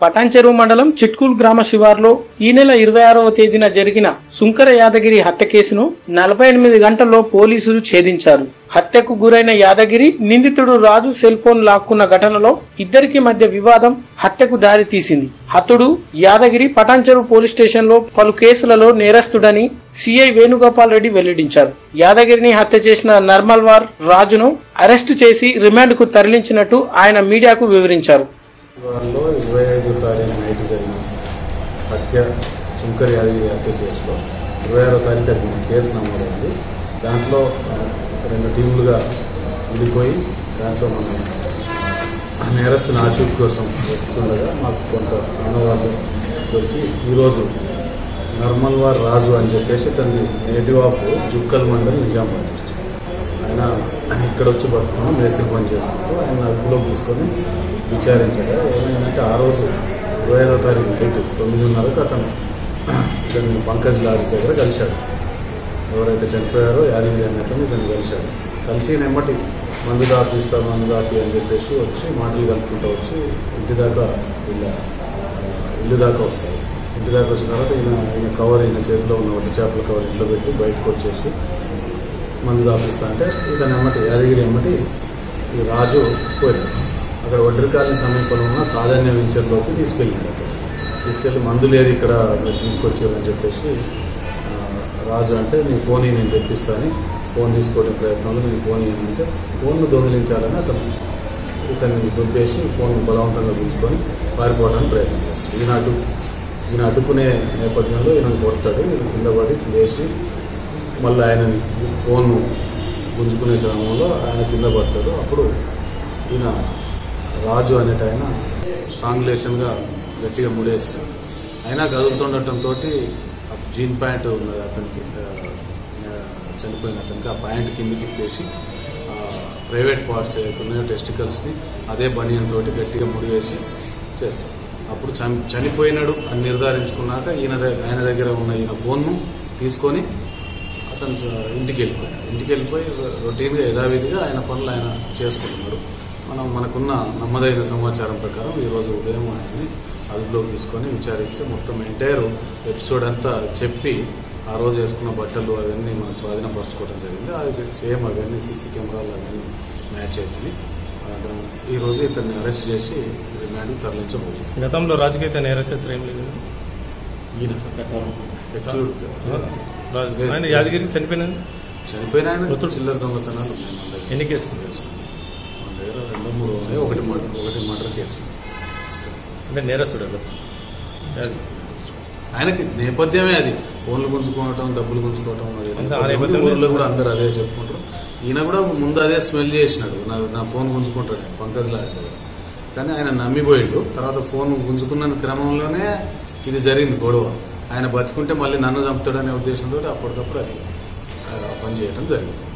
పటాన్చెరు మండలం చిట్కూల్ గ్రామ శివార్లో ఈ నెల ఇరవై ఆరవ తేదీన జరిగిన సుంకర యాదగిరి హత్య కేసును నలభై ఎనిమిది గంటల్లో పోలీసులు ఛేదించారు హత్యకు గురైన యాదగిరి నిందితుడు రాజు సెల్ ఫోన్ లాక్కున్న ఘటనలో ఇద్దరికి మధ్య వివాదం హత్యకు దారి తీసింది హతుడు యాదగిరి పటాన్చెరు పోలీస్ స్టేషన్ లో పలు కేసులలో నేరస్తుడని సిఐ వేణుగోపాల్ రెడ్డి వెల్లడించారు యాదగిరిని హత్య చేసిన నర్మల్వార్ రాజును అరెస్టు చేసి రిమాండ్ కు తరలించినట్టు ఆయన మీడియాకు వివరించారు వారిలో ఇరవై ఐదో తారీఖు నైట్ జరిగిన హత్య శంకర్ యాదగిరి హత్య కేసులో ఇరవై ఆరో తారీఖు అది కేసు నమోదైంది దాంట్లో ఆ, రెండు టీములుగా విడిపోయి దాంట్లో మనం ఆ నేరస్తుని ఆచూకీ కోసం వెతుకుతుండగా మాకు కొంత ఆనవాళ్ళు దొరికి ఈరోజు నర్మల్వార్ రాజు అని చెప్పేసి తనది native of Jukkal mandal Nizamabad district ఆయన ఇక్కడ వచ్చి బతుకున్నాం మేస్త్రి పని చేసుకుంటూ ఆయన అదుపులోకి తీసుకొని విచారించగా ఏమైందంటే ఆ రోజు ఇరవై ఐదో తారీఖు నైట్ తొమ్మిదిన్నరకు అతను ఇతన్ని పంకజ్ లాడ్జ్ దగ్గర కలిశాడు ఎవరైతే చనిపోయారో యాదగిరి అనే అతను ఇతను కలిశాడు కలిసి నెమ్మటి మందు దాపి ఇస్తాను మందు దాపి అని చెప్పేసి వచ్చి మాటలు కలుపుకుంటూ వచ్చి ఇంటి దాకా వీళ్ళ ఇల్లు దాకా వస్తారు ఇంటి దాకా వచ్చిన తర్వాత ఈయన ఈయన కవర్ ఈయన చేతిలో ఉన్న వడ్డీ చేపల కవర్ ఇంట్లో పెట్టి బయటకు వచ్చేసి మందు దాపిస్తా అంటే ఇతను ఎమ్మటి యాదగిరి ఎమ్మటి ఈ రాజు పోయాడు అక్కడ ఒడ్రికాలని సమీపంలో ఉన్న సాధారణ వెంచర్లోకి తీసుకెళ్ళాడు అక్కడ తీసుకెళ్ళి మందు లేదు ఇక్కడ మీరు తీసుకొచ్చారని చెప్పేసి ఆ, రాజు అంటే నీ ఫోన్ నేను తెప్పిస్తాను ఫోన్ తీసుకోవడం ప్రయత్నంలో నేను ఫోన్ ఇవ్వనంటే ఫోన్ను దొంగిలించాలని అతను ఇతన్ని దుబ్బేసి ఫోన్ బలవంతంగా పిలుచుకొని పారిపోవడానికి ప్రయత్నం చేస్తాడు ఈయన అడ్డు ఈయన అడ్డుకునే నేపథ్యంలో ఈయన కొడతాడు ఈయన కింద పడి లేచి మళ్ళీ ఆయనని ఫోన్ గుంజుకునే క్రమంలో ఆయన కింద పడతాడు అప్పుడు ఈయన రాజు అనేట ఆయన స్ట్రాంగులేషన్గా గట్టిగా ముడేస్తాడు అయినా కదులుతుండటంతో జీన్ ప్యాంట్ ఉన్నది అతనికి ఆ, ఆ, చనిపోయిన అతనికి ఆ ప్యాంట్ కిందికి ఇప్పేసి ఆ, ప్రైవేట్ పార్ట్స్ ఏవైతే ఉన్నాయో టెస్టికల్స్ని అదే బనియన్ తోటి గట్టిగా ముడివేసి చేస్తాడు అప్పుడు చని చనిపోయినాడు అని నిర్ధారించుకున్నాక ఈయన దగ్గర ఆయన దగ్గర ఉన్న ఈయన ఫోన్ను తీసుకొని అతను స- ఇంటికి వెళ్ళిపోయాడు ఇంటికి వెళ్ళిపోయి రొ- రొటీన్గా యథావిధిగా ఆయన పనులు ఆయన చేసుకుంటున్నాడు మనం మనకున్న నమ్మదైన సమాచారం ప్రకారం ఈరోజు ఉదయం ఆయన్ని అదుపులోకి తీసుకొని విచారిస్తే మొత్తం ఎంటైర్ ఎపిసోడ్ అంతా చెప్పి ఆ రోజు వేసుకున్న బట్టలు అవన్నీ మనం స్వాధీనపరచుకోవడం జరిగింది అవి సేమ్ అవన్నీ సీసీ కెమెరాలు అవన్నీ మ్యాచ్ అవుతుంది ఆ, దాని- ఈ రోజు ఇతన్ని అరెస్ట్ చేసి రిమాండ్ తరలించబోతుంది గతంలో రాజకీయ నేర చరిత్ర ఏం లేదు ఈయన ఎక్స్క్లూడ్ రాజు ఆయన యాదగిరి చనిపోయిన చనిపోయిన ఆయన మృతుడు. చిల్లర దొంగతనాలు ఉన్నాయి మన దగ్గర. ఎన్ని కేసులు మన దగ్గర రెండు మూడు ఉన్నాయి ఒకటి మర్డర్ ఒకటి మర్డర్ కేసు అంటే నేరస్తుడు గతం యాదగిరి. ఆయనకి నేపథ్యమే అది ఫోన్లు గుంజుకోవటం డబ్బులు గుంజుకోవటం అది అంతా ఆ నేపథ్యం ఉంది. నేపథ్యమే. ఊర్లో కూడా అందరూ అదే చెప్పుకుంటారు ఈయన కూడా ముందు అదే స్మెల్ చేసినాడు నా నా ఫోన్ గుంజుకుంటాడు పంకజ్ లాడ్జ్ దగ్గర కానీ ఆయన నమ్మిపోయాడు తర్వాత ఫోన్ గుంజుకున్న క్రమంలోనే ఇది జరిగింది గొడవ ఆయన బతుకుంటే మళ్ళీ నన్ను చంపుతాడనే ఉద్దేశంతో అప్పటికప్పుడు అది ఆ, పని చేయడం జరిగింది